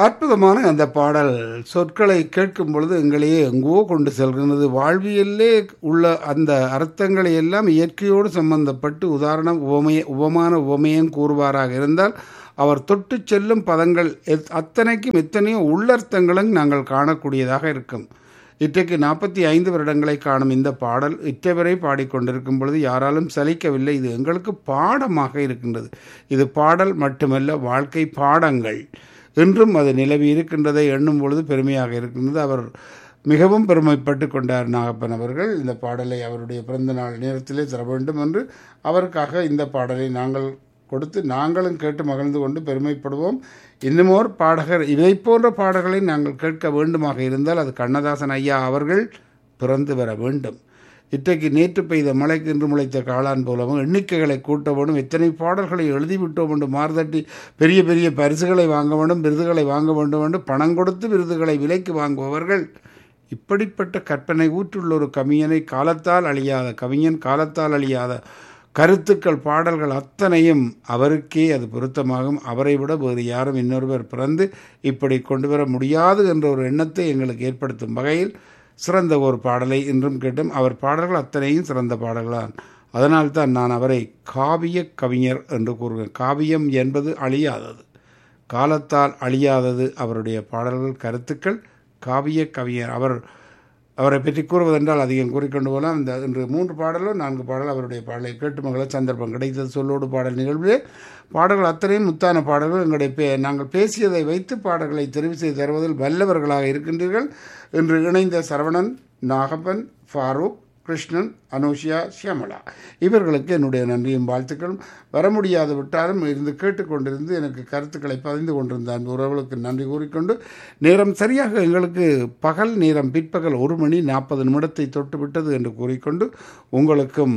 அற்புதமான அந்த பாடல் சொற்களை கேட்கும் பொழுது எங்களையே எங்கோ கொண்டு செல்கிறது வாழ்வியல்லே உள்ள அந்த அர்த்தங்களை எல்லாம் இயற்கையோடு சம்பந்தப்பட்டு உதாரணம் உவமைய உவமான உவமையம் கூறுவாராக இருந்தால் அவர் தொட்டு செல்லும் பதங்கள் எத்- அத்தனைக்கும் எத்தனையோ உள்ளர்த்தங்களும் நாங்கள் காணக்கூடியதாக இருக்கும் இன்றைக்கு நாற்பத்தி ஐந்து வருடங்களை காணும் இந்த பாடல் இற்றவரை பாடிக்கொண்டிருக்கும் பொழுது யாராலும் சலிக்கவில்லை இது எங்களுக்கு பாடமாக இருக்கின்றது இது பாடல் மட்டுமல்ல வாழ்க்கை பாடங்கள் இன்றும் அது நிலவி இருக்கின்றதை எண்ணும் பொழுது பெருமையாக இருக்கின்றது அவர் மிகவும் பெருமைப்பட்டு கொண்டார் நாகப்பன் அவர்கள் இந்த பாடலை அவருடைய பிறந்த நாள் நேரத்திலே தர வேண்டும் என்று அவருக்காக இந்த பாடலை நாங்கள் கொடுத்து நாங்களும் கேட்டு மகிழ்ந்து கொண்டு பெருமைப்படுவோம் இன்னுமோர் பாடகர் இதை போன்ற பாடல்களை நாங்கள் கேட்க வேண்டுமாக இருந்தால் அது கண்ணதாசன் ஐயா அவர்கள் பிறந்து வர வேண்டும் இன்றைக்கு நேற்று பெய்த மழைக்கு இன்று முளைத்த காளான் போலவும் எண்ணிக்கைகளை கூட்ட வேண்டும் எத்தனை பாடல்களை எழுதிவிட்டோம் என்று மார்தட்டி பெரிய பெரிய பரிசுகளை வாங்க வேண்டும் விருதுகளை வாங்க வேண்டும் என்று பணம் கொடுத்து விருதுகளை விலைக்கு வாங்குபவர்கள் இப்படிப்பட்ட கற்பனை ஊற்றுள்ள ஒரு கவிஞனை காலத்தால் அழியாத கவிஞன் காலத்தால் அழியாத கருத்துக்கள் பாடல்கள் அத்தனையும் அவருக்கே அது பொருத்தமாகும் அவரை விட வேறு யாரும் இன்னொருவர் பிறந்து இப்படி கொண்டு வர முடியாது என்ற ஒரு எண்ணத்தை எங்களுக்கு ஏற்படுத்தும் வகையில் சிறந்த ஒரு பாடலை இன்றும் கேட்டும் அவர் பாடல்கள் அத்தனையும் சிறந்த பாடல்களான் அதனால்தான் நான் அவரை காவிய கவிஞர் என்று கூறுகிறேன் காவியம் என்பது அழியாதது காலத்தால் அழியாதது அவருடைய பாடல்கள் கருத்துக்கள் காவிய கவிஞர் அவர் அவரை பற்றி கூறுவதென்றால் அதிகம் கூறிக்கொண்டு போகலாம் இந்த இன்று மூன்று பாடலோ நான்கு பாடல் அவருடைய பாடலை கேட்டு மகள சந்தர்ப்பம் கிடைத்தது சொல்லோடு பாடல் நிகழ்விலே பாடல்கள் அத்தனையும் முத்தான பாடல்கள் எங்களுடைய பே நாங்கள் பேசியதை வைத்து பாடல்களை தெரிவு செய்து தருவதில் வல்லவர்களாக இருக்கின்றீர்கள் இன்று இணைந்த சரவணன் நாகப்பன் ஃபாரூக் கிருஷ்ணன் அனுஷியா ஷியாமலா இவர்களுக்கு என்னுடைய நன்றியும் வாழ்த்துக்களும் வர முடியாது விட்டாலும் இருந்து கேட்டுக்கொண்டிருந்து எனக்கு கருத்துக்களை பதிந்து கொண்டிருந்த அந்த உறவுகளுக்கு நன்றி கூறிக்கொண்டு நேரம் சரியாக எங்களுக்கு பகல் நேரம் பிற்பகல் ஒரு மணி நாற்பது நிமிடத்தை தொட்டு விட்டது என்று கூறிக்கொண்டு உங்களுக்கும்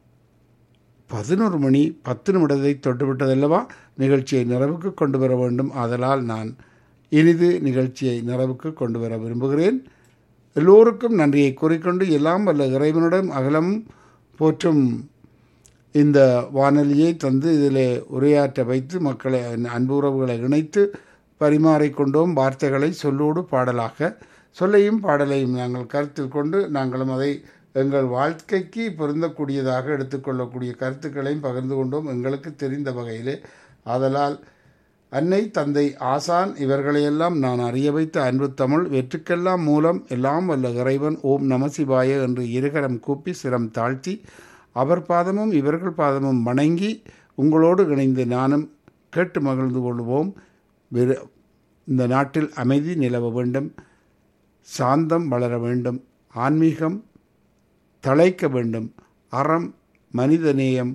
பதினொரு மணி பத்து நிமிடத்தை தொட்டுவிட்டதல்லவா நிகழ்ச்சியை நிறைவுக்கு கொண்டு வர வேண்டும் ஆதலால் நான் இனிது நிகழ்ச்சியை நிறைவுக்கு கொண்டு வர விரும்புகிறேன் எல்லோருக்கும் நன்றியை கூறிக்கொண்டு எல்லாம் வல்ல இறைவனிடம் அகலம் போற்றும் இந்த வானொலியை தந்து இதில் உரையாற்ற வைத்து மக்களை அன்பு உறவுகளை இணைத்து பரிமாறிக்கொண்டோம் வார்த்தைகளை சொல்லோடு பாடலாக சொல்லையும் பாடலையும் நாங்கள் கருத்தில் கொண்டு நாங்களும் அதை எங்கள் வாழ்க்கைக்கு பொருந்தக்கூடியதாக எடுத்துக்கொள்ளக்கூடிய கருத்துக்களையும் பகிர்ந்து கொண்டோம் எங்களுக்கு தெரிந்த வகையிலே ஆதலால் அன்னை தந்தை ஆசான் இவர்களையெல்லாம் நான் அறிய வைத்த அன்பு தமிழ் வெற்றுக்கெல்லாம் மூலம் எல்லாம் வல்ல இறைவன் ஓம் நமசிவாய என்று இருகரம் கூப்பி சிரம் தாழ்த்தி அவர் பாதமும் இவர்கள் பாதமும் வணங்கி உங்களோடு இணைந்து நானும் கேட்டு மகிழ்ந்து கொள்வோம் வெறு- இந்த நாட்டில் அமைதி நிலவ வேண்டும் சாந்தம் வளர வேண்டும் ஆன்மீகம் தழைக்க வேண்டும் அறம் மனிதநேயம்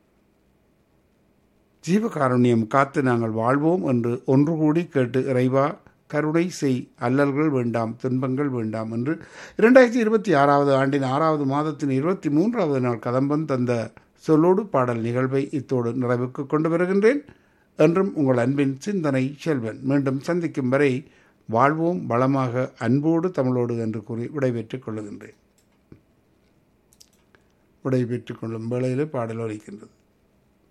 ஜீவகாருண்யம் காத்து நாங்கள் வாழ்வோம் என்று ஒன்று கூடி கேட்டு இறைவா கருணை செய் அல்லல்கள் வேண்டாம் துன்பங்கள் வேண்டாம் என்று இரண்டாயிரத்தி இருபத்தி ஆறாவது ஆண்டின் ஆறாவது மாதத்தின் இருபத்தி மூன்றாவது நாள் கதம்பன் தந்த சொல்லோடு பாடல் நிகழ்வை இத்தோடு நிறைவுக்கு கொண்டு வருகின்றேன் என்றும் உங்கள் அன்பின் சிந்தனை செல்வன் மீண்டும் சந்திக்கும் வரை வாழ்வோம் வளமாக அன்போடு தமிழோடு என்று கூறி விடைபெற்றுக் கொள்ளுகின்றேன் விடைபெற்றுக் கொள்ளும் வேளையில் பாடல் ஒலிக்கின்றது